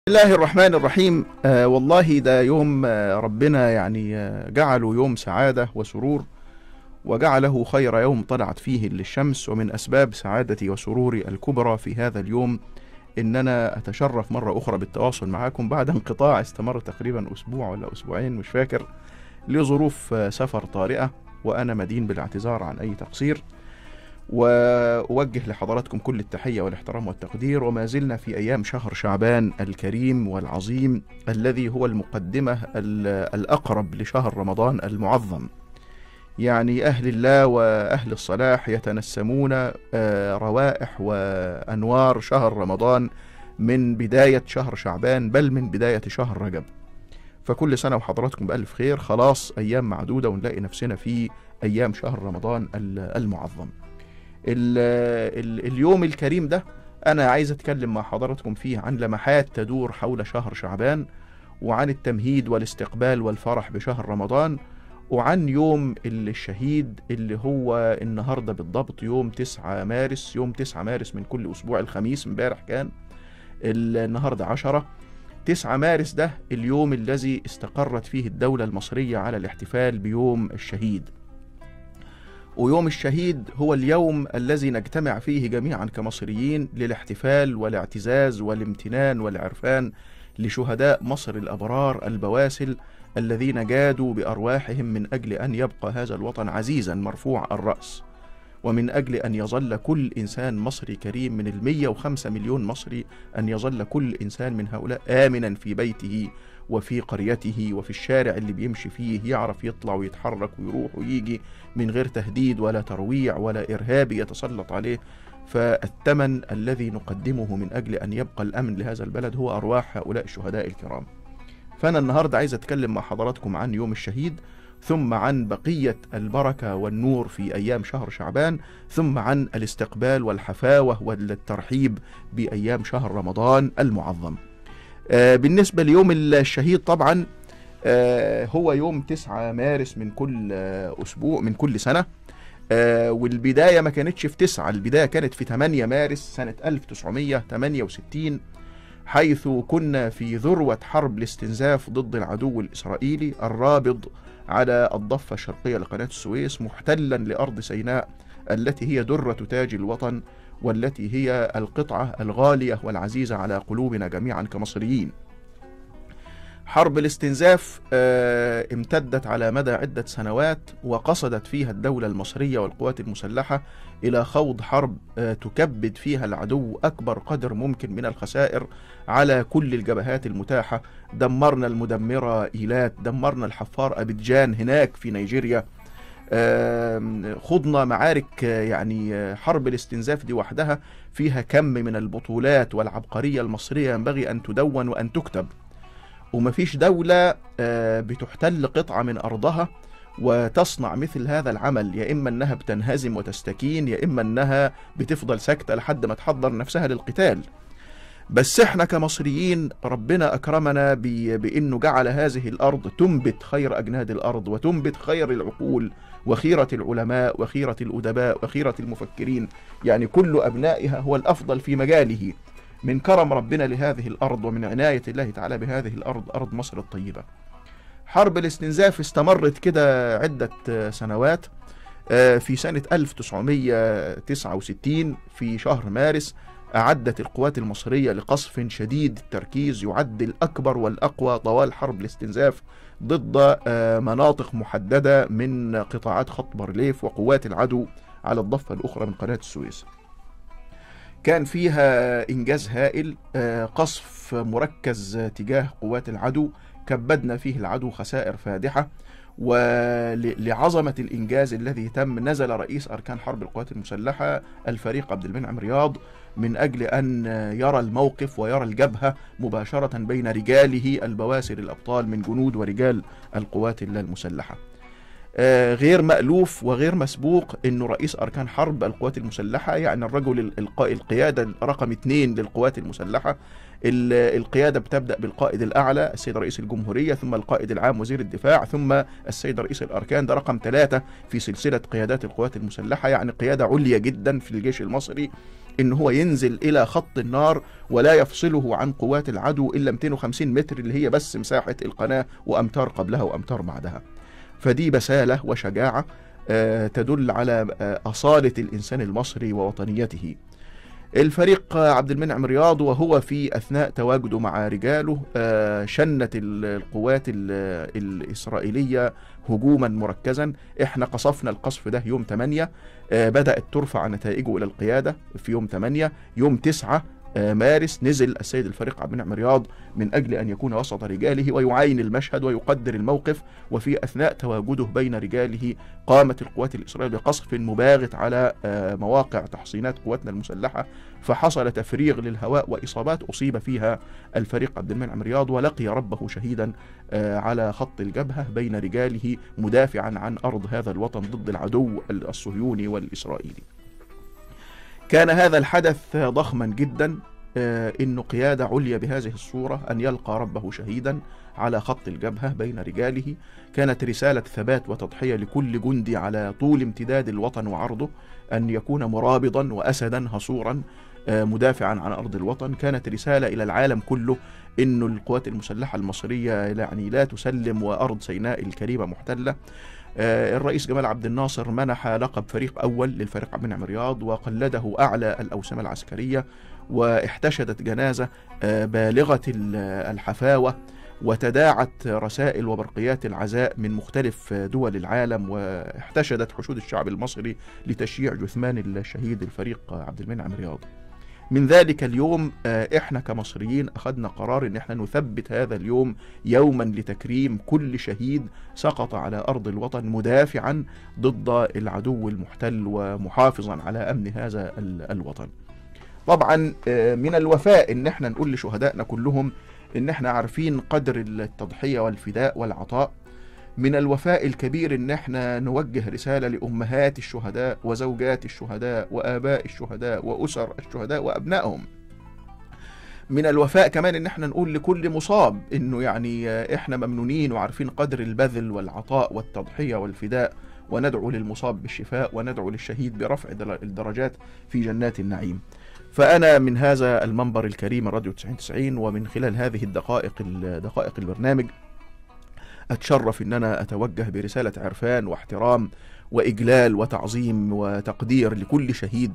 بسم الله الرحمن الرحيم آه والله ده يوم آه ربنا يعني آه جعله يوم سعادة وسرور وجعله خير يوم طلعت فيه للشمس ومن أسباب سعادتي وسروري الكبرى في هذا اليوم إن أنا أتشرف مرة أخرى بالتواصل معكم بعد انقطاع استمر تقريبا أسبوع ولا أسبوعين مش فاكر لظروف آه سفر طارئة وأنا مدين بالاعتذار عن أي تقصير وأوجه لحضراتكم كل التحية والاحترام والتقدير وما زلنا في أيام شهر شعبان الكريم والعظيم الذي هو المقدمة ال- الأقرب لشهر رمضان المعظم يعني أهل الله وأهل الصلاح يتنسمون آه، روائح وأنوار شهر رمضان من بداية شهر شعبان بل من بداية شهر رجب فكل سنة وحضراتكم بألف خير خلاص أيام معدودة ونلاقي نفسنا في أيام شهر رمضان ال- المعظم ال ال اليوم الكريم ده أنا عايز أتكلم مع حضراتكم فيه عن لمحات تدور حول شهر شعبان وعن التمهيد والاستقبال والفرح بشهر رمضان وعن يوم الشهيد اللي هو النهاردة بالضبط يوم 9 مارس يوم 9 مارس من كل أسبوع الخميس امبارح كان النهاردة 10 9 مارس ده اليوم الذي استقرت فيه الدولة المصرية على الاحتفال بيوم الشهيد ويوم الشهيد هو اليوم الذي نجتمع فيه جميعا كمصريين للاحتفال والاعتزاز والامتنان والعرفان لشهداء مصر الأبرار البواسل الذين جادوا بأرواحهم من أجل أن يبقى هذا الوطن عزيزا مرفوع الرأس ومن أجل أن يظل كل إنسان مصري كريم من المية وخمسة مليون مصري أن يظل كل إنسان من هؤلاء آمنا في بيته وفي قريته وفي الشارع اللي بيمشي فيه يعرف يطلع ويتحرك ويروح ويجي من غير تهديد ولا ترويع ولا إرهاب يتسلط عليه فالثمن الذي نقدمه من أجل أن يبقى الأمن لهذا البلد هو أرواح هؤلاء الشهداء الكرام فأنا النهاردة عايز أتكلم مع حضراتكم عن يوم الشهيد ثم عن بقية البركة والنور في أيام شهر شعبان ثم عن الاستقبال والحفاوة والترحيب بأيام شهر رمضان المعظم آه، بالنسبة ليوم الشهيد طبعا آه، هو يوم 9 مارس من كل آه، أسبوع من كل سنة آه، والبداية ما كانتش في 9 البداية كانت في 8 مارس سنة 1968 حيث كنا في ذروة حرب الاستنزاف ضد العدو الإسرائيلي الرابض على الضفة الشرقية لقناة السويس محتلا لأرض سيناء التي هي درة تاج الوطن والتي هي القطعة الغالية والعزيزة على قلوبنا جميعا كمصريين حرب الاستنزاف آه، امتدت على مدى عدة سنوات وقصدت فيها الدولة المصرية والقوات المسلحة إلى خوض حرب آه، تكبد فيها العدو أكبر قدر ممكن من الخسائر على كل الجبهات المتاحة دمرنا المدمرة إيلات دمرنا الحفار أبيجان هناك في نيجيريا آم، خضنا معارك آه، يعني آه، حرب الاستنزاف دي وحدها فيها كم من البطولات والعبقرية المصرية ينبغي أن تدون وأن تكتب ومفيش دولة آه، بتحتل قطعة من أرضها وتصنع مثل هذا العمل يا إما أنها بتنهزم وتستكين يا إما أنها بتفضل ساكتة لحد ما تحضر نفسها للقتال بس احنا كمصريين ربنا أكرمنا ب- بأنه جعل هذه الأرض تنبت خير أجناد الأرض وتنبت خير العقول وخيرة العلماء وخيرة الأدباء وخيرة المفكرين يعني كل أبنائها هو الأفضل في مجاله من كرم ربنا لهذه الأرض ومن عناية الله تعالى بهذه الأرض أرض مصر الطيبة حرب الاستنزاف استمرت كده عدة آه، سنوات آه، في سنة 1969 في شهر مارس أعدت القوات المصرية لقصف شديد التركيز يعد الأكبر والأقوى طوال حرب الاستنزاف ضد آه، مناطق محددة من قطاعات خط بارليف وقوات العدو على الضفة الأخرى من قناة السويس كان فيها إنجاز هائل آه، قصف مركز تجاه قوات العدو كبدنا فيه العدو خسائر فادحة ولعظمة الإنجاز الذي تم نزل رئيس أركان حرب القوات المسلحة الفريق عبد المنعم رياض من أجل أن يرى الموقف ويرى الجبهة مباشرة بين رجاله البواسل الأبطال من جنود ورجال القوات المسلحة آه، غير مألوف وغير مسبوق انه رئيس اركان حرب القوات المسلحه يعني الرجل ال- الق- القياده رقم اثنين للقوات المسلحه ال- القياده بتبدا بالقائد الاعلى السيد رئيس الجمهوريه ثم القائد العام وزير الدفاع ثم السيد رئيس الاركان ده رقم ثلاثه في سلسله قيادات القوات المسلحه يعني قياده عليا جدا في الجيش المصري ان هو ينزل الى خط النار ولا يفصله عن قوات العدو الا 250 متر اللي هي بس مساحه القناه وامتار قبلها وامتار بعدها فدي بساله وشجاعه آه، تدل على آه، اصاله الانسان المصري ووطنيته الفريق عبد المنعم رياض وهو في اثناء تواجده مع رجاله آه، شنت القوات الاسرائيليه هجوما مركزا احنا قصفنا القصف ده يوم 8 بدات ترفع نتائجه الى القياده في يوم 8 يوم 9 آه، مارس نزل السيد الفريق عبد المنعم رياض من أجل أن يكون وسط رجاله ويعاين المشهد ويقدر الموقف وفي أثناء تواجده بين رجاله قامت القوات الإسرائيلية بقصف مباغت على آه، مواقع تحصينات قواتنا المسلحة فحصل تفريغ للهواء وإصابات أصيب فيها الفريق عبد المنعم رياض ولقي ربه شهيدا آه، على خط الجبهة بين رجاله مدافعا عن أرض هذا الوطن ضد العدو الصهيوني والإسرائيلي كان هذا الحدث ضخما جدا آه، انه قياده عليا بهذه الصوره ان يلقى ربه شهيدا على خط الجبهه بين رجاله كانت رساله ثبات وتضحيه لكل جندي على طول امتداد الوطن وعرضه ان يكون مرابضا واسدا هصورا آه، مدافعا عن ارض الوطن كانت رساله الى العالم كله انه القوات المسلحه المصريه يعني لا تسلم وارض سيناء الكريمه محتله آه، الرئيس جمال عبد الناصر منح لقب فريق أول للفريق عبد المنعم رياض وقلده أعلى الأوسمة العسكرية واحتشدت جنازة آه، بالغة الحفاوة وتداعت رسائل وبرقيات العزاء من مختلف دول العالم واحتشدت حشود الشعب المصري لتشييع جثمان الشهيد الفريق عبد المنعم رياض من ذلك اليوم آه، احنا كمصريين اخذنا قرار ان احنا نثبت هذا اليوم يوما لتكريم كل شهيد سقط على ارض الوطن مدافعا ضد العدو المحتل ومحافظا على امن هذا الوطن. طبعا آه، من الوفاء ان احنا نقول لشهدائنا كلهم ان احنا عارفين قدر التضحيه والفداء والعطاء من الوفاء الكبير ان احنا نوجه رساله لامهات الشهداء وزوجات الشهداء واباء الشهداء واسر الشهداء وابنائهم من الوفاء كمان ان احنا نقول لكل مصاب انه يعني احنا ممنونين وعارفين قدر البذل والعطاء والتضحيه والفداء وندعو للمصاب بالشفاء وندعو للشهيد برفع الدرجات في جنات النعيم. فأنا من هذا المنبر الكريم الراديو 90 ومن خلال هذه الدقائق دقائق البرنامج أتشرف أن أنا أتوجه برسالة عرفان واحترام وإجلال وتعظيم وتقدير لكل شهيد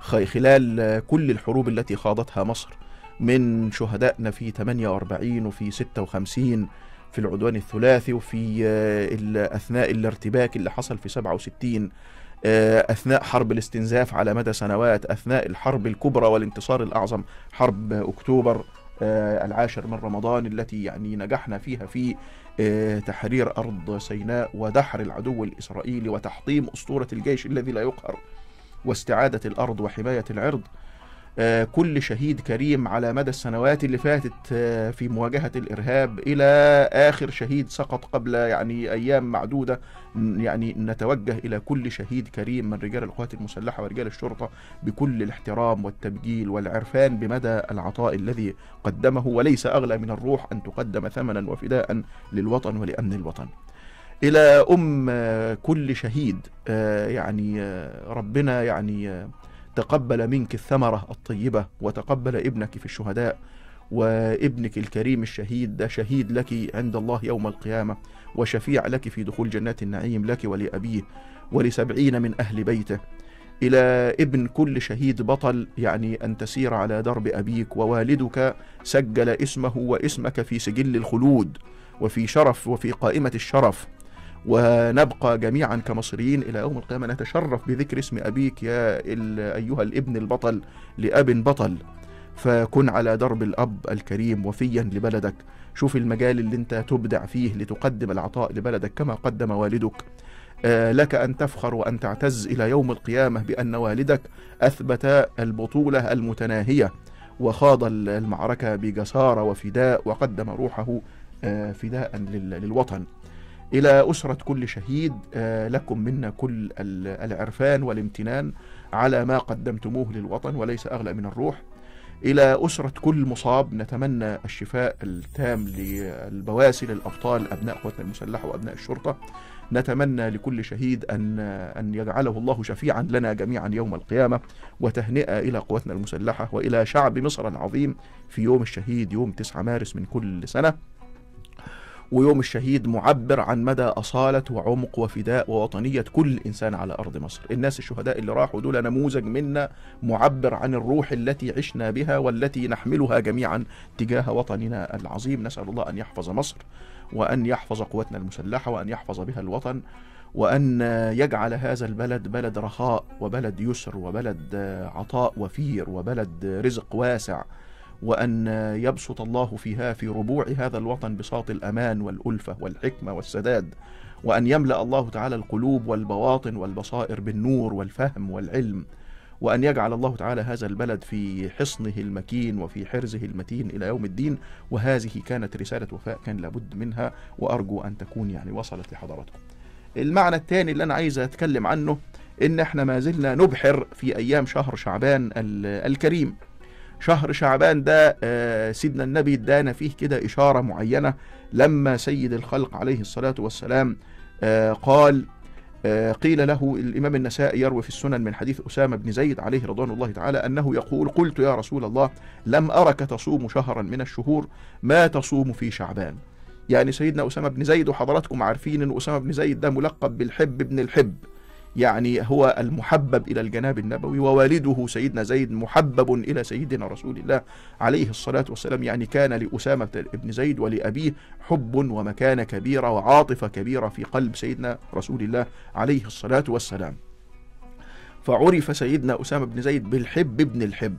خلال كل الحروب التي خاضتها مصر من شهدائنا في 48 وفي 56 في العدوان الثلاثي وفي أثناء الارتباك اللي حصل في 67 أثناء حرب الاستنزاف على مدى سنوات أثناء الحرب الكبرى والانتصار الأعظم حرب أكتوبر العاشر من رمضان التي يعني نجحنا فيها في آه، تحرير أرض سيناء ودحر العدو الإسرائيلي وتحطيم أسطورة الجيش الذي لا يقهر واستعادة الأرض وحماية العرض آه، كل شهيد كريم على مدى السنوات اللي فاتت آه، في مواجهة الإرهاب إلى آخر شهيد سقط قبل يعني أيام معدودة يعني نتوجه إلى كل شهيد كريم من رجال القوات المسلحة ورجال الشرطة بكل الاحترام والتبجيل والعرفان بمدى العطاء الذي قدمه وليس أغلى من الروح أن تقدم ثمنا وفداء للوطن ولأمن الوطن إلى أم كل شهيد آه، يعني ربنا يعني تقبل منك الثمرة الطيبة وتقبل ابنك في الشهداء وابنك الكريم الشهيد ده شهيد لك عند الله يوم القيامة وشفيع لك في دخول جنات النعيم لك ولأبيه ولسبعين من أهل بيته إلى ابن كل شهيد بطل يعني أن تسير على درب أبيك ووالدك سجل اسمه واسمك في سجل الخلود وفي شرف وفي قائمة الشرف ونبقى جميعا كمصريين إلى يوم القيامة نتشرف بذكر اسم أبيك يا أيها الابن البطل لأب بطل فكن على درب الأب الكريم وفيا لبلدك شوف المجال اللي انت تبدع فيه لتقدم العطاء لبلدك كما قدم والدك آه لك أن تفخر وأن تعتز إلى يوم القيامة بأن والدك أثبت البطولة المتناهية وخاض المعركة بجسارة وفداء وقدم روحه آه فداء للوطن إلى أسرة كل شهيد آه، لكم منا كل العرفان والامتنان على ما قدمتموه للوطن وليس أغلى من الروح إلى أسرة كل مصاب نتمنى الشفاء التام للبواسل الأبطال أبناء قواتنا المسلحة وأبناء الشرطة نتمنى لكل شهيد أن أن يجعله الله شفيعا لنا جميعا يوم القيامة وتهنئة إلى قواتنا المسلحة وإلى شعب مصر العظيم في يوم الشهيد يوم 9 مارس من كل سنة ويوم الشهيد معبر عن مدى أصالة وعمق وفداء ووطنية كل إنسان على أرض مصر الناس الشهداء اللي راحوا دول نموذج منا معبر عن الروح التي عشنا بها والتي نحملها جميعا تجاه وطننا العظيم نسأل الله أن يحفظ مصر وأن يحفظ قواتنا المسلحة وأن يحفظ بها الوطن وأن يجعل هذا البلد بلد رخاء وبلد يسر وبلد عطاء وفير وبلد رزق واسع وأن يبسط الله فيها في ربوع هذا الوطن بساط الأمان والألفة والحكمة والسداد وأن يملأ الله تعالى القلوب والبواطن والبصائر بالنور والفهم والعلم وأن يجعل الله تعالى هذا البلد في حصنه المكين وفي حرزه المتين إلى يوم الدين وهذه كانت رسالة وفاء كان لابد منها وأرجو أن تكون يعني وصلت لحضراتكم المعنى الثاني اللي أنا عايز أتكلم عنه إن إحنا ما زلنا نبحر في أيام شهر شعبان الكريم شهر شعبان ده سيدنا النبي ادانا فيه كده إشارة معينة لما سيد الخلق عليه الصلاة والسلام قال قيل له الإمام النسائي يروي في السنن من حديث أسامة بن زيد عليه رضوان الله تعالى أنه يقول قلت يا رسول الله لم أرك تصوم شهرا من الشهور ما تصوم في شعبان يعني سيدنا أسامة بن زيد وحضراتكم عارفين أن أسامة بن زيد ده ملقب بالحب بن الحب يعني هو المحبب إلى الجناب النبوي ووالده سيدنا زيد محبب إلى سيدنا رسول الله عليه الصلاة والسلام يعني كان لأسامة بن زيد ولأبيه حب ومكانة كبيرة وعاطفة كبيرة في قلب سيدنا رسول الله عليه الصلاة والسلام فعرف سيدنا أسامة بن زيد بالحب بن الحب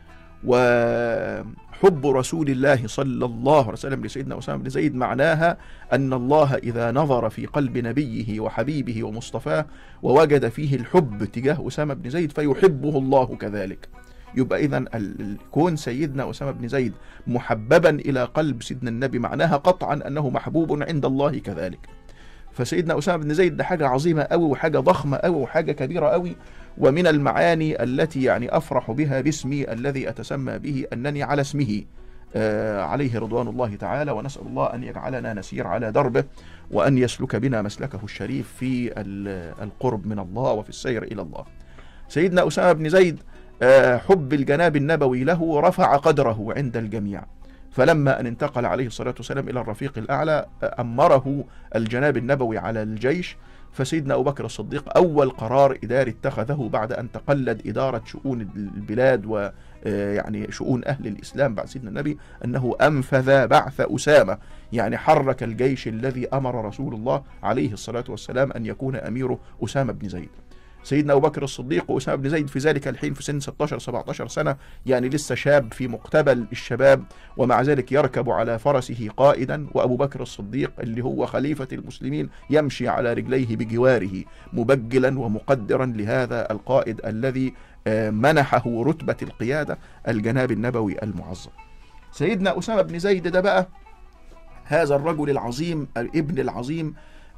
وحب رسول الله صلى الله عليه وسلم لسيدنا أسامة بن زيد معناها أن الله إذا نظر في قلب نبيه وحبيبه ومصطفاه ووجد فيه الحب تجاه أسامة بن زيد فيحبه الله كذلك يبقى إذا كون سيدنا أسامة بن زيد محببا إلى قلب سيدنا النبي معناها قطعا أنه محبوب عند الله كذلك فسيدنا أسامة بن زيد ده حاجة عظيمة أوي وحاجة ضخمة أوي وحاجة كبيرة أوي ومن المعاني التي يعني أفرح بها باسمي الذي أتسمى به أنني على اسمه آه عليه رضوان الله تعالى ونسأل الله أن يجعلنا نسير على دربه وأن يسلك بنا مسلكه الشريف في القرب من الله وفي السير إلى الله سيدنا أسامة بن زيد آه حب الجناب النبوي له رفع قدره عند الجميع فلما أن انتقل عليه الصلاة والسلام إلى الرفيق الأعلى أمره الجناب النبوي على الجيش فسيدنا أبو بكر الصديق أول قرار إداري اتخذه بعد أن تقلد إدارة شؤون البلاد و يعني شؤون أهل الإسلام بعد سيدنا النبي أنه أنفذ بعث أسامة يعني حرك الجيش الذي أمر رسول الله عليه الصلاة والسلام أن يكون أميره أسامة بن زيد سيدنا أبو بكر الصديق وأسامة بن زيد في ذلك الحين في سن 16 17 سنة يعني لسه شاب في مقتبل الشباب ومع ذلك يركب على فرسه قائدا وأبو بكر الصديق اللي هو خليفة المسلمين يمشي على رجليه بجواره مبجلا ومقدرا لهذا القائد الذي منحه رتبة القيادة الجناب النبوي المعظم سيدنا أسامة بن زيد ده بقى هذا الرجل العظيم الابن العظيم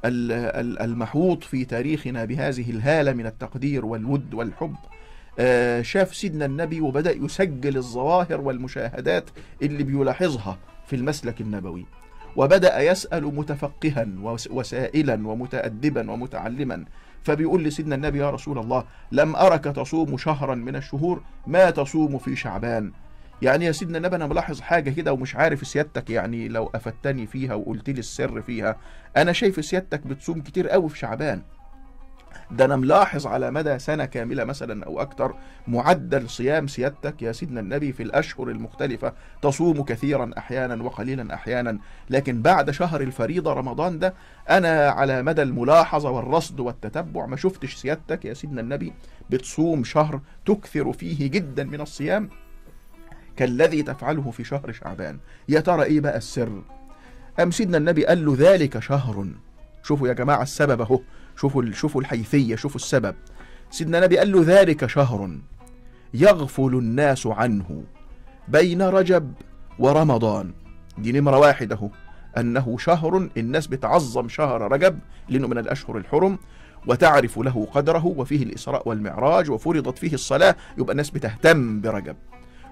المحوط في تاريخنا بهذه الهالة من التقدير والود والحب شاف سيدنا النبي وبدأ يسجل الظواهر والمشاهدات اللي بيلاحظها في المسلك النبوي وبدأ يسأل متفقها وسائلا ومتأدبا ومتعلما فبيقول لسيدنا النبي يا رسول الله لم أرك تصوم شهرا من الشهور ما تصوم في شعبان يعني يا سيدنا النبي انا ملاحظ حاجه كده ومش عارف سيادتك يعني لو افدتني فيها وقلت لي السر فيها انا شايف سيادتك بتصوم كتير قوي في شعبان ده انا ملاحظ على مدى سنه كامله مثلا او اكتر معدل صيام سيادتك يا سيدنا النبي في الاشهر المختلفه تصوم كثيرا احيانا وقليلا احيانا لكن بعد شهر الفريضه رمضان ده انا على مدى الملاحظه والرصد والتتبع ما شفتش سيادتك يا سيدنا النبي بتصوم شهر تكثر فيه جدا من الصيام كالذي تفعله في شهر شعبان يا ترى ايه بقى السر أم سيدنا النبي قال له ذلك شهر شوفوا يا جماعة السبب اهو شوفوا شوفوا الحيثية شوفوا السبب سيدنا النبي قال له ذلك شهر يغفل الناس عنه بين رجب ورمضان دي نمرة واحد اهو أنه شهر الناس بتعظم شهر رجب لأنه من الأشهر الحرم وتعرف له قدره وفيه الإسراء والمعراج وفرضت فيه الصلاة يبقى الناس بتهتم برجب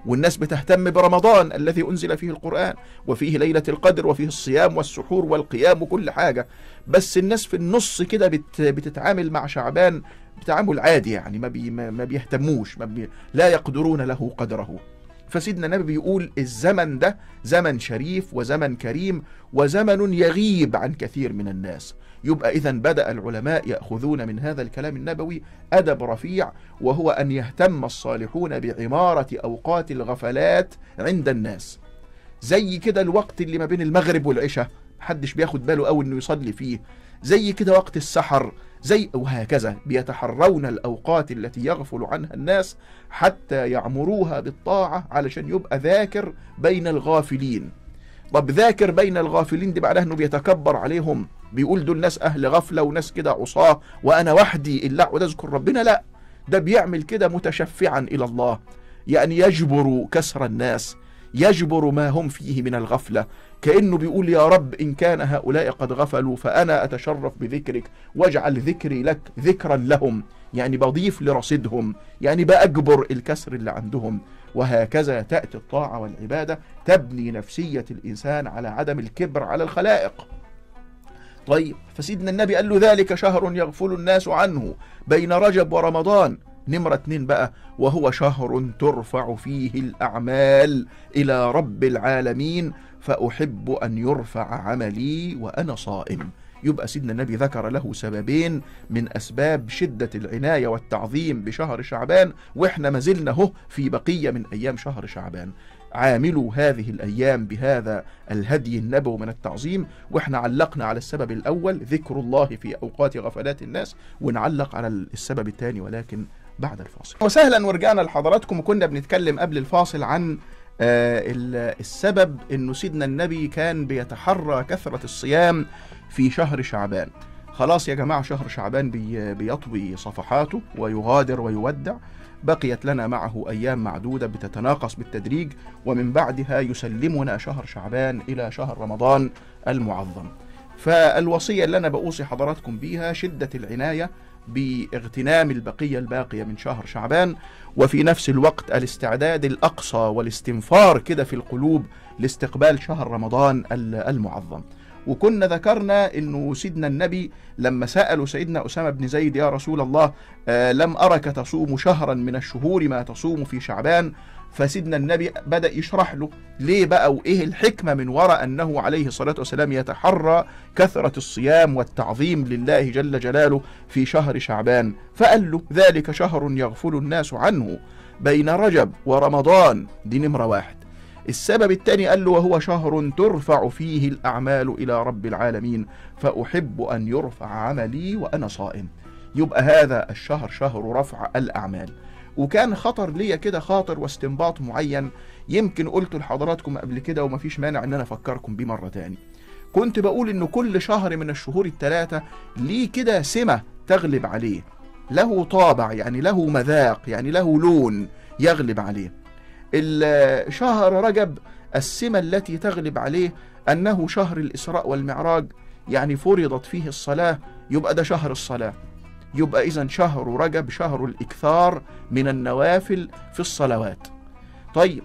والناس بتهتم برمضان الذي أنزل فيه القرآن وفيه ليلة القدر وفيه الصيام والسحور والقيام وكل حاجة بس الناس في النص كده بت بتتعامل مع شعبان بتعامل عادي يعني ما, بي ما بيهتموش ما بي لا يقدرون له قدره فسيدنا النبي بيقول الزمن ده زمن شريف وزمن كريم وزمن يغيب عن كثير من الناس يبقى إذا بدأ العلماء يأخذون من هذا الكلام النبوي أدب رفيع وهو أن يهتم الصالحون بعمارة أوقات الغفلات عند الناس زي كده الوقت اللي ما بين المغرب والعشاء محدش بياخد باله أو إنه يصلي فيه زي كده وقت السحر زي وهكذا بيتحرون الأوقات التي يغفل عنها الناس حتى يعمروها بالطاعة علشان يبقى ذاكر بين الغافلين طب ذاكر بين الغافلين دي معناه انه بيتكبر عليهم بيقول دول ناس اهل غفله وناس كده عصاه وانا وحدي الا اقعد اذكر ربنا لا ده بيعمل كده متشفعا الى الله يعني يجبر كسر الناس يجبر ما هم فيه من الغفله كانه بيقول يا رب ان كان هؤلاء قد غفلوا فانا اتشرف بذكرك واجعل ذكري لك ذكرا لهم يعني بضيف لرصيدهم يعني بأجبر الكسر اللي عندهم وهكذا تأتي الطاعة والعبادة تبني نفسية الإنسان على عدم الكبر على الخلائق طيب فسيدنا النبي قال له ذلك شهر يغفل الناس عنه بين رجب ورمضان نمرة اتنين بقى وهو شهر ترفع فيه الأعمال إلى رب العالمين فأحب أن يرفع عملي وأنا صائم يبقى سيدنا النبي ذكر له سببين من أسباب شدة العناية والتعظيم بشهر شعبان وإحنا ما زلنا هو في بقية من أيام شهر شعبان عاملوا هذه الأيام بهذا الهدي النبوي من التعظيم وإحنا علقنا على السبب الأول ذكر الله في أوقات غفلات الناس ونعلق على السبب الثاني ولكن بعد الفاصل وسهلا ورجعنا لحضراتكم وكنا بنتكلم قبل الفاصل عن آه السبب انه سيدنا النبي كان بيتحرى كثرة الصيام في شهر شعبان خلاص يا جماعة شهر شعبان بي بيطوي صفحاته ويغادر ويودع بقيت لنا معه أيام معدودة بتتناقص بالتدريج ومن بعدها يسلمنا شهر شعبان إلى شهر رمضان المعظم فالوصية اللي أنا بأوصي حضراتكم بيها شدة العناية باغتنام البقية الباقية من شهر شعبان وفي نفس الوقت الاستعداد الأقصى والاستنفار كده في القلوب لاستقبال شهر رمضان المعظم وكنا ذكرنا انه سيدنا النبي لما سالوا سيدنا اسامه بن زيد يا رسول الله آه لم ارك تصوم شهرا من الشهور ما تصوم في شعبان فسيدنا النبي بدا يشرح له ليه بقى وايه الحكمه من وراء انه عليه الصلاه والسلام يتحرى كثره الصيام والتعظيم لله جل جلاله في شهر شعبان فقال له ذلك شهر يغفل الناس عنه بين رجب ورمضان دي نمره واحد السبب الثاني قال له وهو شهر ترفع فيه الأعمال إلى رب العالمين فأحب أن يرفع عملي وأنا صائم يبقى هذا الشهر شهر رفع الأعمال وكان خطر ليا كده خاطر واستنباط معين يمكن قلته لحضراتكم قبل كده ومفيش مانع ان انا افكركم بيه مرة تاني كنت بقول ان كل شهر من الشهور الثلاثة ليه كده سمة تغلب عليه له طابع يعني له مذاق يعني له لون يغلب عليه شهر رجب السمة التي تغلب عليه أنه شهر الإسراء والمعراج يعني فرضت فيه الصلاة يبقى ده شهر الصلاة يبقى إذا شهر رجب شهر الإكثار من النوافل في الصلوات طيب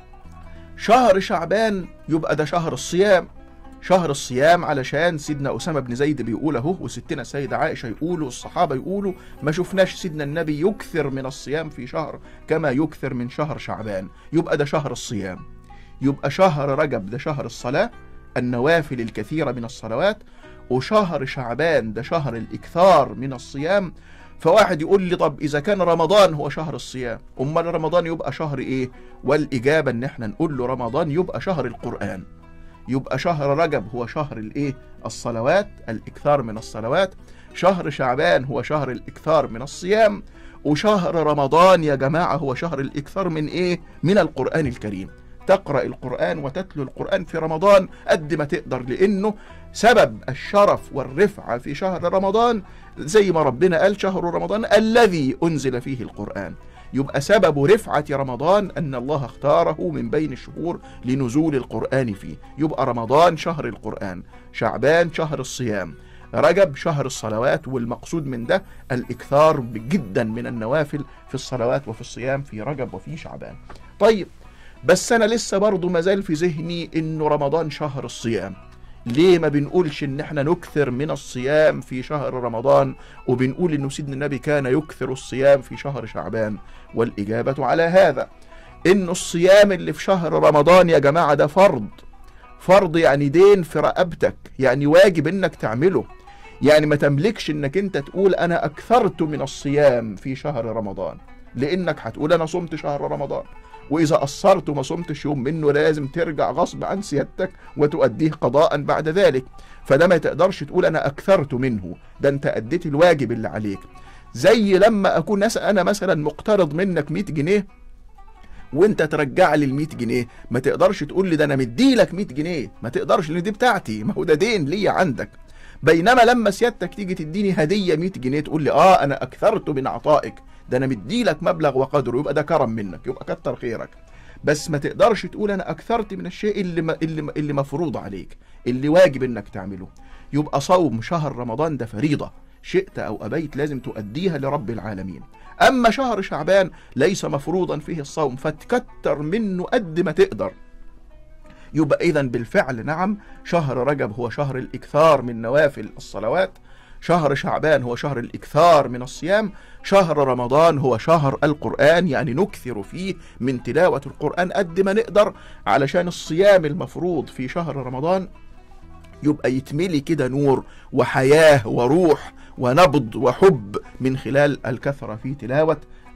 شهر شعبان يبقى ده شهر الصيام شهر الصيام علشان سيدنا أسامة بن زيد بيقول اهو وستنا السيدة عائشة يقولوا الصحابة يقولوا ما شفناش سيدنا النبي يكثر من الصيام في شهر كما يكثر من شهر شعبان يبقى ده شهر الصيام يبقى شهر رجب ده شهر الصلاة النوافل الكثيرة من الصلوات وشهر شعبان ده شهر الإكثار من الصيام فواحد يقول لي طب إذا كان رمضان هو شهر الصيام أمال رمضان يبقى شهر إيه والإجابة إن إحنا نقول له رمضان يبقى شهر القرآن يبقى شهر رجب هو شهر الايه الصلوات الاكثار من الصلوات شهر شعبان هو شهر الاكثار من الصيام وشهر رمضان يا جماعة هو شهر الاكثار من ايه من القرآن الكريم تقرأ القرآن وتتلو القرآن في رمضان قد ما تقدر لأنه سبب الشرف والرفعة في شهر رمضان زي ما ربنا قال شهر رمضان الذي أنزل فيه القرآن يبقى سبب رفعة رمضان أن الله اختاره من بين الشهور لنزول القرآن فيه يبقى رمضان شهر القرآن شعبان شهر الصيام رجب شهر الصلوات والمقصود من ده الإكثار جدا من النوافل في الصلوات وفي الصيام في رجب وفي شعبان طيب بس انا لسه برضه مازال في ذهني انه رمضان شهر الصيام ليه ما بنقولش ان احنا نكثر من الصيام في شهر رمضان وبنقول انه سيدنا النبي كان يكثر الصيام في شهر شعبان والاجابه على هذا ان الصيام اللي في شهر رمضان يا جماعه ده فرض فرض يعني دين في رقبتك يعني واجب انك تعمله يعني ما تملكش انك انت تقول انا اكثرت من الصيام في شهر رمضان لانك هتقول انا صمت شهر رمضان واذا قصرت وما صمتش يوم منه لازم ترجع غصب عن سيادتك وتؤديه قضاء بعد ذلك فده ما تقدرش تقول انا اكثرت منه ده انت اديت الواجب اللي عليك زي لما اكون ناس انا مثلا مقترض منك 100 جنيه وانت ترجع لي ال 100 جنيه ما تقدرش تقول لي ده انا مديلك 100 جنيه ما تقدرش لان دي بتاعتي ما هو ده دين ليا عندك بينما لما سيادتك تيجي تديني هديه 100 جنيه تقول لي اه انا اكثرت من عطائك ده انا مديلك مبلغ وقدره يبقى ده كرم منك يبقى كتر خيرك بس ما تقدرش تقول انا اكثرت من الشيء اللي ما اللي ما اللي مفروض عليك اللي واجب انك تعمله يبقى صوم شهر رمضان ده فريضه شئت او ابيت لازم تؤديها لرب العالمين اما شهر شعبان ليس مفروضا فيه الصوم فتكتر منه قد ما تقدر يبقى اذا بالفعل نعم شهر رجب هو شهر الاكثار من نوافل الصلوات شهر شعبان هو شهر الاكثار من الصيام شهر رمضان هو شهر القرآن يعني نكثر فيه من تلاوة القرآن قد ما نقدر علشان الصيام المفروض في شهر رمضان يبقى يتملي كده نور وحياة وروح ونبض وحب من خلال الكثرة في تلاوة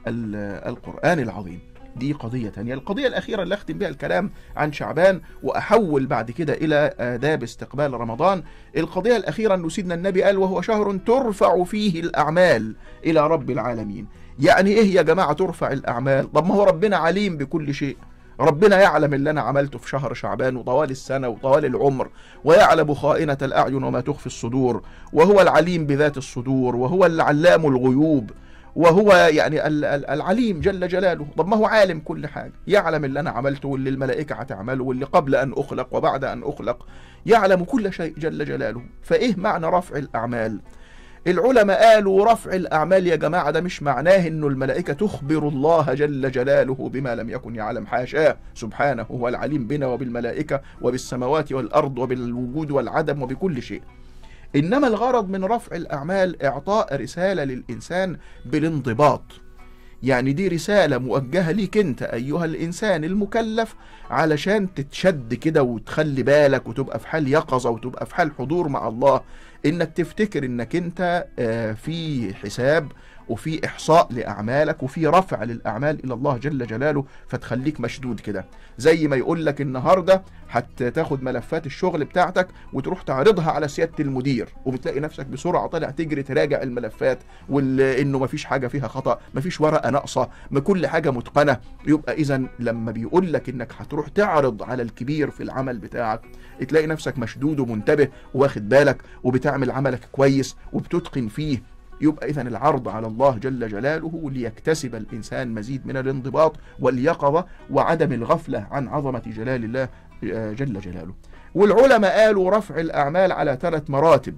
القرآن العظيم دي قضية تانية القضية الأخيرة اللي أختم بها الكلام عن شعبان وأحول بعد كده إلى آداب استقبال رمضان القضية الأخيرة أنه سيدنا النبي قال وهو شهر ترفع فيه الأعمال إلى رب العالمين يعني إيه يا جماعة ترفع الأعمال طب ما هو ربنا عليم بكل شيء ربنا يعلم اللي أنا عملته في شهر شعبان وطوال السنة وطوال العمر ويعلم خائنة الأعين وما تخفي الصدور وهو العليم بذات الصدور وهو العلام الغيوب وهو يعني العليم جل جلاله طب ما هو عالم كل حاجة يعلم اللي أنا عملته واللي الملائكة هتعمله واللي قبل أن أخلق وبعد أن أخلق يعلم كل شيء جل جلاله فإيه معنى رفع الأعمال العلماء قالوا رفع الأعمال يا جماعة ده مش معناه إنه الملائكة تخبر الله جل جلاله بما لم يكن يعلم حاشاه سبحانه هو العليم بنا وبالملائكة وبالسماوات والأرض وبالوجود والعدم وبكل شيء إنما الغرض من رفع الأعمال إعطاء رسالة للإنسان بالانضباط يعني دي رسالة موجهة ليك أنت أيها الإنسان المكلف علشان تتشد كده وتخلي بالك وتبقى في حال يقظة وتبقى في حال حضور مع الله إنك تفتكر إنك أنت في حساب وفي إحصاء لأعمالك وفي رفع للأعمال إلى الله جل جلاله فتخليك مشدود كده زي ما يقول لك النهاردة هتاخد ملفات الشغل بتاعتك وتروح تعرضها على سيادة المدير وبتلاقي نفسك بسرعة طالع تجري تراجع الملفات وإنه مفيش حاجة فيها خطأ مفيش ورقة ناقصة ما كل حاجة متقنة يبقى إذا لما بيقول لك إنك هتروح تعرض على الكبير في العمل بتاعك تلاقي نفسك مشدود ومنتبه واخد بالك وبتعمل عملك كويس وبتتقن فيه يبقى إذا العرض على الله جل جلاله ليكتسب الإنسان مزيد من الانضباط واليقظة وعدم الغفلة عن عظمة جلال الله جل جلاله والعلماء قالوا رفع الأعمال على ثلاث مراتب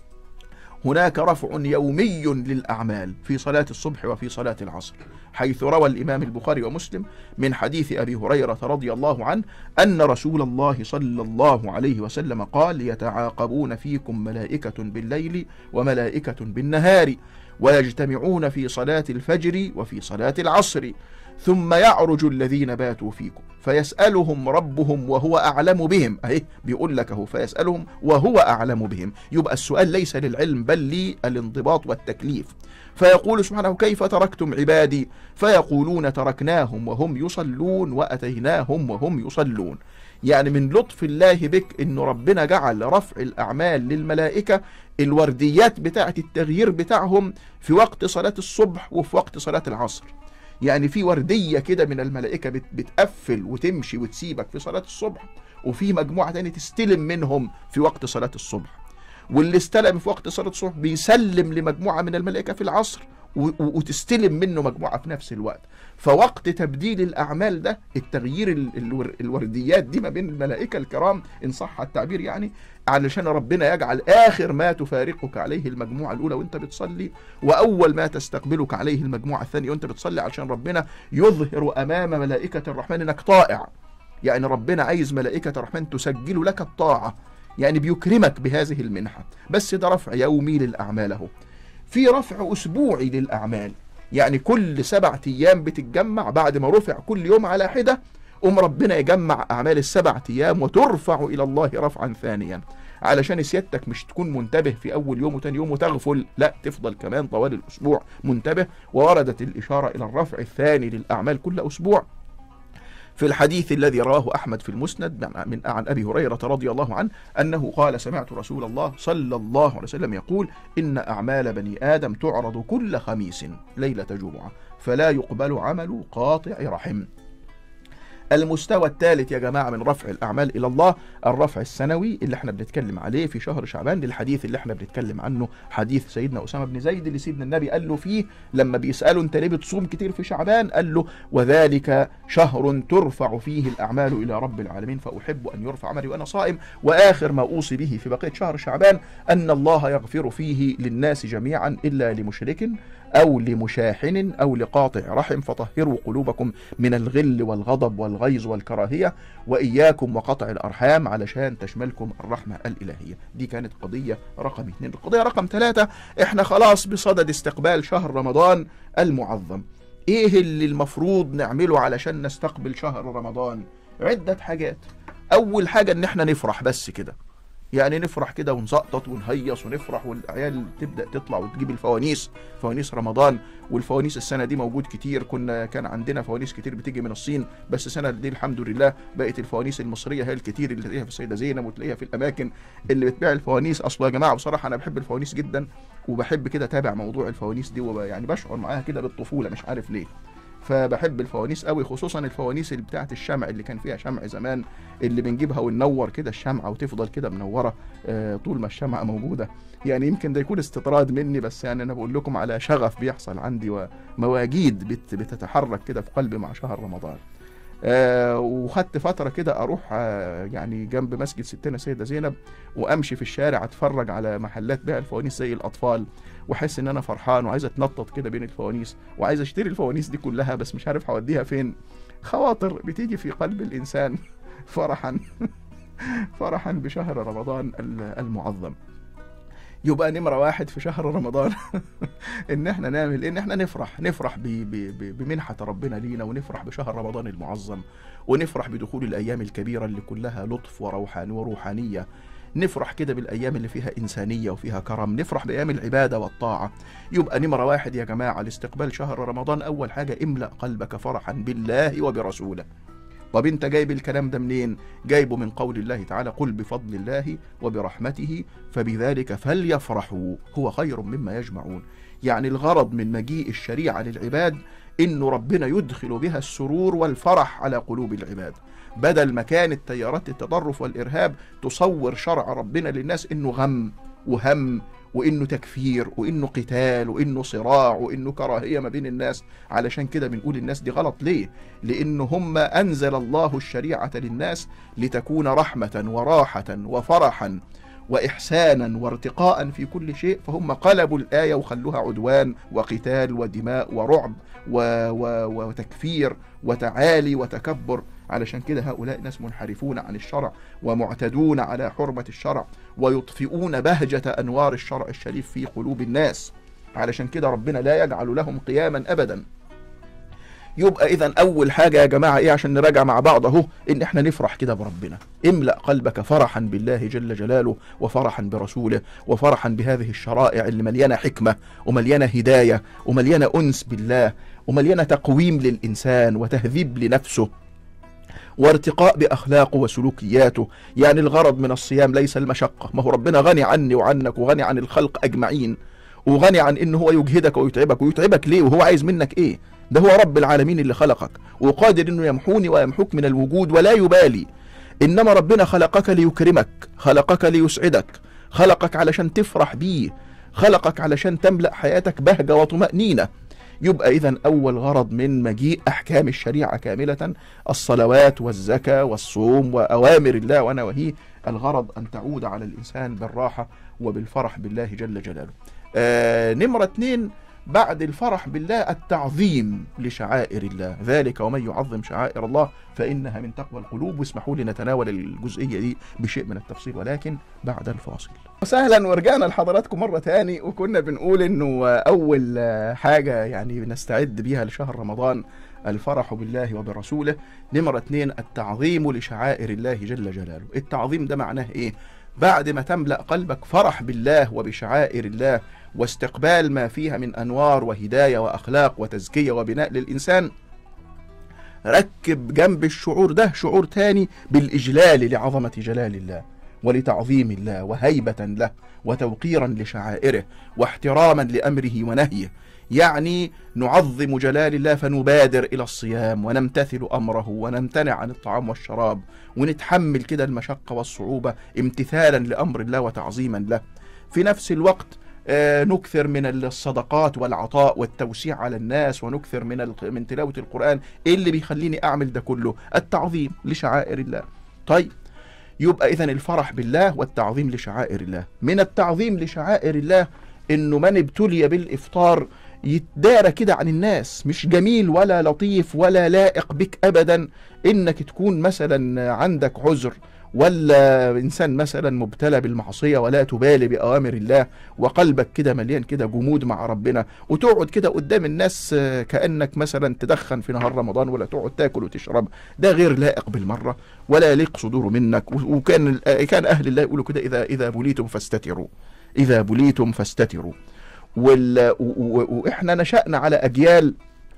هناك رفع يومي للأعمال في صلاة الصبح وفي صلاة العصر حيث روى الإمام البخاري ومسلم من حديث أبي هريرة رضي الله عنه أن رسول الله صلى الله عليه وسلم قال يتعاقبون فيكم ملائكة بالليل وملائكة بالنهار ويجتمعون في صلاة الفجر وفي صلاة العصر ثم يعرج الذين باتوا فيكم فيسألهم ربهم وهو أعلم بهم أهي بيقول لك أهو فيسألهم وهو أعلم بهم يبقى السؤال ليس للعلم بل للانضباط والتكليف فيقول سبحانه كيف تركتم عبادي فيقولون تركناهم وهم يصلون وأتيناهم وهم يصلون يعني من لطف الله بك ان ربنا جعل رفع الاعمال للملائكه الورديات بتاعه التغيير بتاعهم في وقت صلاه الصبح وفي وقت صلاه العصر يعني في ورديه كده من الملائكه بتقفل وتمشي وتسيبك في صلاه الصبح وفي مجموعه تاني تستلم منهم في وقت صلاه الصبح واللي استلم في وقت صلاه الصبح بيسلم لمجموعه من الملائكه في العصر وتستلم منه مجموعه في نفس الوقت فوقت تبديل الاعمال ده التغيير الورديات دي ما بين الملائكه الكرام ان صح التعبير يعني علشان ربنا يجعل اخر ما تفارقك عليه المجموعه الاولى وانت بتصلي واول ما تستقبلك عليه المجموعه الثانيه وانت بتصلي علشان ربنا يظهر امام ملائكه الرحمن انك طائع يعني ربنا عايز ملائكة الرحمن تسجل لك الطاعة يعني بيكرمك بهذه المنحة بس ده رفع يومي للأعمال اهو في رفع أسبوعي للأعمال يعني كل سبعة أيام بتتجمع بعد ما رفع كل يوم على حدة قوم ربنا يجمع أعمال السبعة أيام وترفع إلى الله رفعا ثانيا علشان سيادتك مش تكون منتبه في أول يوم وتاني يوم وتغفل لا تفضل كمان طوال الأسبوع منتبه ووردت الإشارة إلى الرفع الثاني للأعمال كل أسبوع في الحديث الذي رواه أحمد في المسند من عن أبي هريرة رضي الله عنه أنه قال سمعت رسول الله صلى الله عليه وسلم يقول إن أعمال بني آدم تعرض كل خميس ليلة جمعة فلا يقبل عمل قاطع رحم المستوى الثالث يا جماعة من رفع الأعمال إلى الله الرفع السنوي اللي احنا بنتكلم عليه في شهر شعبان للحديث اللي احنا بنتكلم عنه حديث سيدنا أسامة بن زيد اللي سيدنا النبي قال له فيه لما بيسأله أنت ليه بتصوم كتير في شعبان قال له وذلك شهر ترفع فيه الأعمال إلى رب العالمين فأحب أن يرفع عملي وأنا صائم وآخر ما أوصي به في بقية شهر شعبان أن الله يغفر فيه للناس جميعا إلا لمشرك أو لمشاحن أو لقاطع رحم فطهروا قلوبكم من الغل والغضب والغيظ والكراهية وإياكم وقطع الأرحام علشان تشملكم الرحمة الإلهية دي كانت قضية رقم اثنين القضية رقم ثلاثة احنا خلاص بصدد استقبال شهر رمضان المعظم ايه اللي المفروض نعمله علشان نستقبل شهر رمضان عدة حاجات اول حاجة ان احنا نفرح بس كده يعني نفرح كده ونزقطط ونهيص ونفرح والعيال تبدا تطلع وتجيب الفوانيس فوانيس رمضان والفوانيس السنه دي موجود كتير كنا كان عندنا فوانيس كتير بتيجي من الصين بس السنه دي الحمد لله بقت الفوانيس المصريه هي الكتير اللي تلاقيها في السيده زينب وتلاقيها في الاماكن اللي بتبيع الفوانيس اصلا يا جماعه بصراحه انا بحب الفوانيس جدا وبحب كده اتابع موضوع الفوانيس دي ويعني بشعر معاها كده بالطفوله مش عارف ليه فبحب الفوانيس قوي خصوصا الفوانيس اللي بتاعه الشمع اللي كان فيها شمع زمان اللي بنجيبها وننور كده الشمعة وتفضل كده منورة آه، طول ما الشمعة موجودة يعني يمكن ده يكون استطراد مني بس يعني أنا بقول لكم على شغف بيحصل عندي ومواجيد بت بتتحرك كده في قلبي مع شهر رمضان آه وخدت فترة كده أروح آه يعني جنب مسجد ستنا سيدة زينب وأمشي في الشارع أتفرج على محلات بيع الفوانيس زي الأطفال وأحس إن أنا فرحان وعايز أتنطط كده بين الفوانيس وعايز أشتري الفوانيس دي كلها بس مش عارف هوديها فين خواطر بتيجي في قلب الإنسان فرحا فرحا بشهر رمضان المعظم يبقى نمرة واحد في شهر رمضان ان احنا نعمل ان احنا نفرح نفرح ب ب بمنحة ربنا لينا ونفرح بشهر رمضان المعظم ونفرح بدخول الايام الكبيرة اللي كلها لطف وروحان وروحانية نفرح كده بالايام اللي فيها انسانية وفيها كرم نفرح بايام العبادة والطاعة يبقى نمرة واحد يا جماعة لاستقبال شهر رمضان اول حاجة املأ قلبك فرحا بالله وبرسوله طب انت جايب الكلام ده منين جايبه من قول الله تعالى قل بفضل الله وبرحمته فبذلك فليفرحوا هو خير مما يجمعون يعني الغرض من مجيء الشريعة للعباد انه ربنا يدخل بها السرور والفرح على قلوب العباد بدل ما كانت تيارات التطرف والارهاب تصور شرع ربنا للناس انه غم وهم وانه تكفير وانه قتال وانه صراع وانه كراهيه ما بين الناس علشان كده بنقول الناس دي غلط ليه لان هم انزل الله الشريعه للناس لتكون رحمه وراحه وفرحا واحسانا وارتقاء في كل شيء فهم قلبوا الايه وخلوها عدوان وقتال ودماء ورعب و... و... وتكفير وتعالي وتكبر علشان كده هؤلاء ناس منحرفون عن الشرع ومعتدون على حرمة الشرع ويطفئون بهجة أنوار الشرع الشريف في قلوب الناس علشان كده ربنا لا يجعل لهم قياما أبدا يبقى اذا اول حاجه يا جماعه ايه عشان نراجع مع بعض اهو ان احنا نفرح كده بربنا املا قلبك فرحا بالله جل جلاله وفرحا برسوله وفرحا بهذه الشرائع اللي مليانه حكمه ومليانه هدايه ومليانه انس بالله ومليانه تقويم للانسان وتهذيب لنفسه وارتقاء باخلاقه وسلوكياته يعني الغرض من الصيام ليس المشقه ما هو ربنا غني عني وعنك وغني عن الخلق اجمعين وغني عن ان هو يجهدك ويتعبك ويتعبك ليه وهو عايز منك ايه ده هو رب العالمين اللي خلقك وقادر انه يمحوني ويمحوك من الوجود ولا يبالي انما ربنا خلقك ليكرمك خلقك ليسعدك خلقك علشان تفرح بيه خلقك علشان تملأ حياتك بهجة وطمأنينة يبقى إذا أول غرض من مجيء أحكام الشريعة كاملة الصلوات والزكاة والصوم وأوامر الله ونواهيه الغرض أن تعود على الإنسان بالراحة وبالفرح بالله جل جلاله آه نمرة اتنين بعد الفرح بالله التعظيم لشعائر الله ذلك ومن يعظم شعائر الله فإنها من تقوى القلوب واسمحوا لي نتناول الجزئية دي بشيء من التفصيل ولكن بعد الفاصل وسهلا ورجعنا لحضراتكم مرة تاني وكنا بنقول انه اول حاجة يعني نستعد بيها لشهر رمضان الفرح بالله وبرسوله نمرة اتنين التعظيم لشعائر الله جل جلاله التعظيم ده معناه ايه بعد ما تملأ قلبك فرح بالله وبشعائر الله واستقبال ما فيها من أنوار وهداية وأخلاق وتزكية وبناء للإنسان ركب جنب الشعور ده شعور تاني بالإجلال لعظمة جلال الله ولتعظيم الله وهيبة له وتوقيرا لشعائره واحتراما لأمره ونهيه يعني نعظم جلال الله فنبادر إلى الصيام ونمتثل أمره ونمتنع عن الطعام والشراب ونتحمل كده المشقة والصعوبة امتثالا لأمر الله وتعظيما له في نفس الوقت آه، نكثر من الصدقات والعطاء والتوسيع على الناس ونكثر من ال- من تلاوة القرآن إيه اللي بيخليني أعمل ده كله التعظيم لشعائر الله طيب يبقى إذا الفرح بالله والتعظيم لشعائر الله من التعظيم لشعائر الله إنه من ابتلي بالإفطار يتدارى كده عن الناس مش جميل ولا لطيف ولا لائق بك أبدا إنك تكون مثلا عندك عذر ولا إنسان مثلا مبتلى بالمعصية ولا تبالي بأوامر الله وقلبك كده مليان كده جمود مع ربنا وتقعد كده قدام الناس آه، كأنك مثلا تدخن في نهار رمضان ولا تقعد تاكل وتشرب ده غير لائق بالمرة ولا يليق صدوره منك و- وكان آه، كان أهل الله يقولوا كده إذا إذا بليتم فاستتروا إذا بليتم فاستتروا وال... و... و... واحنا نشأنا على اجيال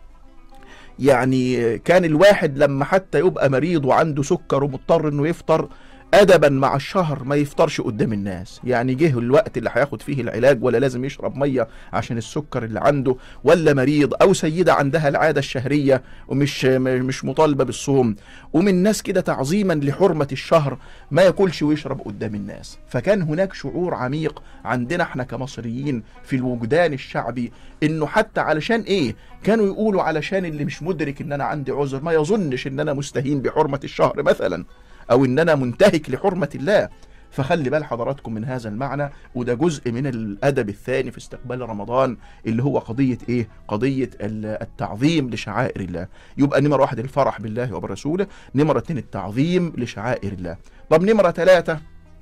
يعني كان الواحد لما حتى يبقى مريض وعنده سكر ومضطر انه يفطر ادبا مع الشهر ما يفطرش قدام الناس يعني جه الوقت اللي هياخد فيه العلاج ولا لازم يشرب ميه عشان السكر اللي عنده ولا مريض او سيده عندها العاده الشهريه ومش م- مش مطالبه بالصوم ومن ناس كده تعظيما لحرمه الشهر ما ياكلش ويشرب قدام الناس فكان هناك شعور عميق عندنا احنا كمصريين في الوجدان الشعبي انه حتى علشان ايه كانوا يقولوا علشان اللي مش مدرك ان انا عندي عذر ما يظنش ان انا مستهين بحرمه الشهر مثلا او ان انا منتهك لحرمه الله فخلي بال حضراتكم من هذا المعنى وده جزء من الادب الثاني في استقبال رمضان اللي هو قضيه ايه قضيه ال- التعظيم لشعائر الله يبقى نمره واحد الفرح بالله وبرسوله نمره اتنين التعظيم لشعائر الله طب نمره ثلاثه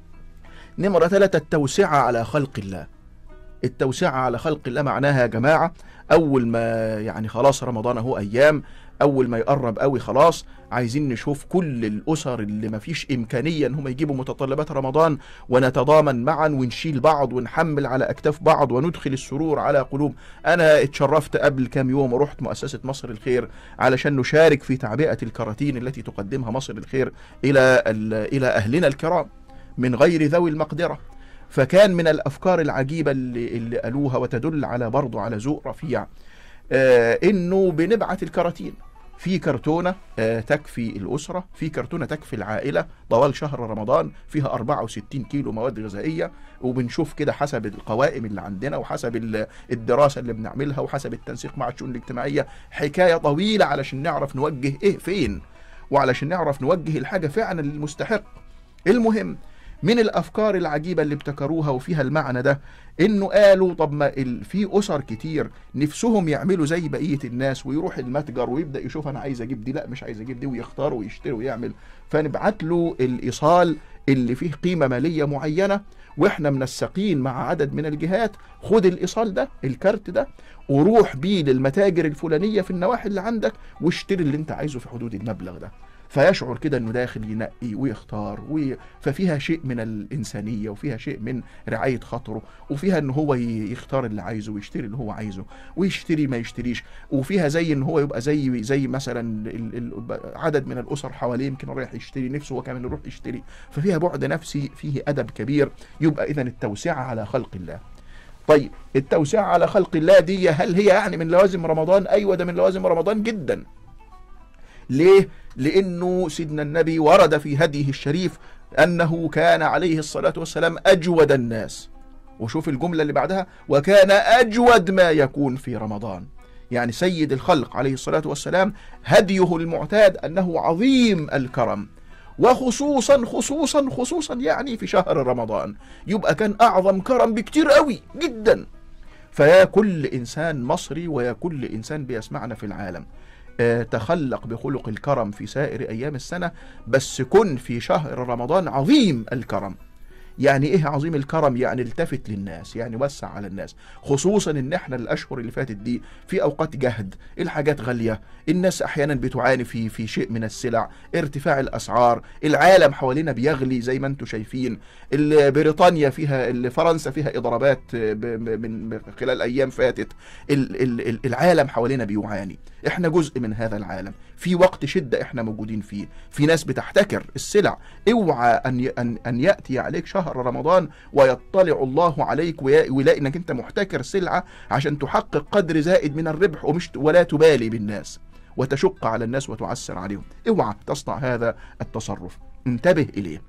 نمره ثلاثه التوسعه على خلق الله التوسعة على خلق الله معناها يا جماعة أول ما يعني خلاص رمضان أهو أيام أول ما يقرب قوي خلاص عايزين نشوف كل الأسر اللي ما فيش إمكانية إن هم يجيبوا متطلبات رمضان ونتضامن معا ونشيل بعض ونحمل على أكتاف بعض وندخل السرور على قلوب أنا اتشرفت قبل كام يوم ورحت مؤسسة مصر الخير علشان نشارك في تعبئة الكراتين التي تقدمها مصر الخير إلى ال- إلى أهلنا الكرام من غير ذوي المقدرة فكان من الافكار العجيبه اللي, اللي قالوها وتدل على برضه على ذوق رفيع آه انه بنبعت الكراتين في كرتونه آه تكفي الاسره في كرتونه تكفي العائله طوال شهر رمضان فيها 64 كيلو مواد غذائيه وبنشوف كده حسب القوائم اللي عندنا وحسب ال- الدراسه اللي بنعملها وحسب التنسيق مع الشؤون الاجتماعيه حكايه طويله علشان نعرف نوجه ايه فين وعلشان نعرف نوجه الحاجه فعلا للمستحق المهم من الافكار العجيبه اللي ابتكروها وفيها المعنى ده انه قالوا طب ما ال- في اسر كتير نفسهم يعملوا زي بقيه الناس ويروح المتجر ويبدا يشوف انا عايز اجيب دي لا مش عايز اجيب دي ويختار ويشتري ويعمل فنبعت له الايصال اللي فيه قيمه ماليه معينه واحنا منسقين مع عدد من الجهات خد الايصال ده الكارت ده وروح بيه للمتاجر الفلانيه في النواحي اللي عندك واشتري اللي انت عايزه في حدود المبلغ ده فيشعر كده انه داخل ينقي ويختار وي... ففيها شيء من الانسانيه وفيها شيء من رعايه خاطره وفيها ان هو ي- يختار اللي عايزه ويشتري اللي هو عايزه ويشتري ما يشتريش وفيها زي ان هو يبقى زي زي مثلا ال... ال... عدد من الاسر حواليه يمكن رايح يشتري نفسه هو كمان يروح يشتري ففيها بعد نفسي فيه ادب كبير يبقى اذا التوسعه على خلق الله طيب التوسعه على خلق الله دي هل هي يعني من لوازم رمضان ايوه ده من لوازم رمضان جدا ليه لانه سيدنا النبي ورد في هديه الشريف انه كان عليه الصلاه والسلام اجود الناس وشوف الجمله اللي بعدها وكان اجود ما يكون في رمضان يعني سيد الخلق عليه الصلاه والسلام هديه المعتاد انه عظيم الكرم وخصوصا خصوصا خصوصا يعني في شهر رمضان يبقى كان اعظم كرم بكتير قوي جدا فيا كل إنسان مصري ويا كل إنسان بيسمعنا في العالم آه، تخلق بخلق الكرم في سائر أيام السنة بس كن في شهر رمضان عظيم الكرم يعني ايه عظيم الكرم يعني التفت للناس يعني وسع على الناس خصوصا ان احنا الاشهر اللي فاتت دي في اوقات جهد الحاجات غاليه الناس احيانا بتعاني في في شيء من السلع ارتفاع الاسعار العالم حوالينا بيغلي زي ما انتم شايفين ال- بريطانيا فيها ال- فرنسا فيها اضرابات ب- ب- من خلال ايام فاتت ال- ال- ال- العالم حوالينا بيعاني احنا جزء من هذا العالم في وقت شده احنا موجودين فيه في ناس بتحتكر السلع اوعى ان ي- ان ان ياتي عليك شهر رمضان ويطلع الله عليك ويا- ويلاقي انك انت محتكر سلعه عشان تحقق قدر زائد من الربح ومش ولا تبالي بالناس وتشق على الناس وتعسر عليهم اوعى تصنع هذا التصرف انتبه اليه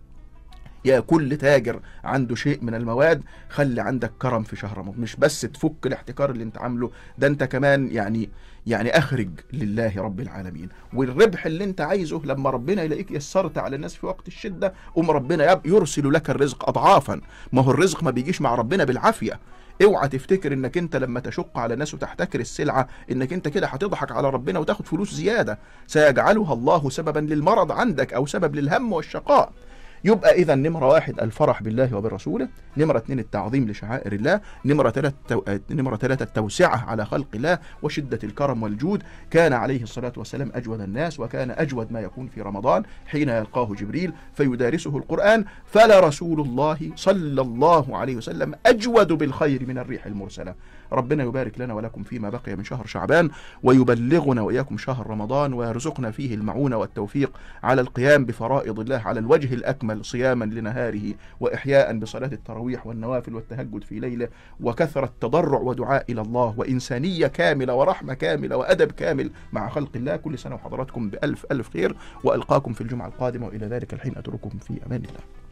يا كل تاجر عنده شيء من المواد خلي عندك كرم في شهر رمضان مش بس تفك الاحتكار اللي انت عامله ده انت كمان يعني يعني اخرج لله رب العالمين والربح اللي انت عايزه لما ربنا يلاقيك يسرت على الناس في وقت الشده قوم ربنا يب- يرسل لك الرزق اضعافا ما هو الرزق ما بيجيش مع ربنا بالعافيه اوعى تفتكر انك انت لما تشق على الناس وتحتكر السلعه انك انت كده هتضحك على ربنا وتاخد فلوس زياده سيجعلها الله سببا للمرض عندك او سبب للهم والشقاء يبقى اذا نمره واحد الفرح بالله وبرسوله نمره اثنين التعظيم لشعائر الله نمره ثلاثة تو... نمره ثلاثة التوسعه على خلق الله وشده الكرم والجود كان عليه الصلاه والسلام اجود الناس وكان اجود ما يكون في رمضان حين يلقاه جبريل فيدارسه القران فلرسول الله صلى الله عليه وسلم اجود بالخير من الريح المرسله ربنا يبارك لنا ولكم فيما بقي من شهر شعبان ويبلغنا واياكم شهر رمضان ويرزقنا فيه المعونه والتوفيق على القيام بفرائض الله على الوجه الاكمل صياما لنهاره واحياء بصلاه التراويح والنوافل والتهجد في ليله وكثره تضرع ودعاء الى الله وانسانيه كامله ورحمه كامله وادب كامل مع خلق الله كل سنه وحضراتكم بالف الف خير والقاكم في الجمعه القادمه والى ذلك الحين اترككم في امان الله